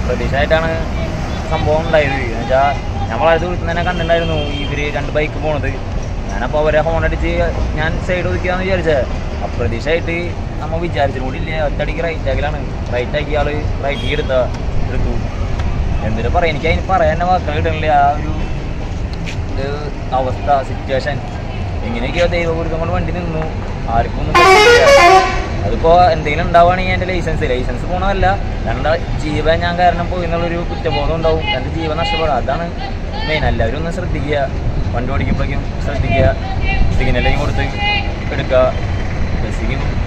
അപ്രതീക്ഷമായിട്ടാണ് സംഭവം ഉണ്ടായത് എന്നുവെച്ചാൽ ഞാൻ വളരെ ദൂരത്ത് തന്നെ കണ്ടിട്ടുണ്ടായിരുന്നു ഇവർ രണ്ട് ബൈക്ക് പോണത് ഞാനപ്പോൾ അവരെ ഹോൺ അടിച്ച് ഞാൻ സൈഡ് ഒതുക്കിയാന്ന് വിചാരിച്ചത് അപ്രതീക്ഷമായിട്ട് നമ്മൾ വിചാരിച്ചു കൂടി ഇല്ല ഒറ്റയടിക്ക് റൈറ്റ് ആക്കലാണ് റൈറ്റ് ആക്കി ആള് റൈറ്റ് എടുത്ത എടുത്തു എന്തിനു പറയാം എനിക്ക് അതിന് പറയാൻ തന്നെ വാക്കുകൾ കിട്ടണില്ല ആ ഒരു ഇത് അവസ്ഥ സിറ്റുവേഷൻ എങ്ങനെയൊക്കെയോ ദൈവപുരുഷം കൊണ്ട് വണ്ടി നിന്നു ആർക്കും ഒന്നും പറ്റിയില്ല. അതിപ്പോ എന്തെങ്കിലും ഉണ്ടാവുകയാണെങ്കിൽ എൻ്റെ ലൈസൻസ് ലൈസൻസ് പോണതല്ല രണ്ട് ജീവൻ ഞാൻ കാരണം പോയി എന്നുള്ളൊരു കുറ്റബോധം ഉണ്ടാവും എൻ്റെ ജീവൻ നഷ്ടപ്പെടും അതാണ് മെയിൻ എല്ലാവരും ഒന്ന് ശ്രദ്ധിക്കുക വണ്ടി ഓടിക്കുമ്പോഴേക്കും ശ്രദ്ധിക്കുക സിഗ്നലിങ് കൊടുത്ത് എടുക്കുക ബസ്സിക്കും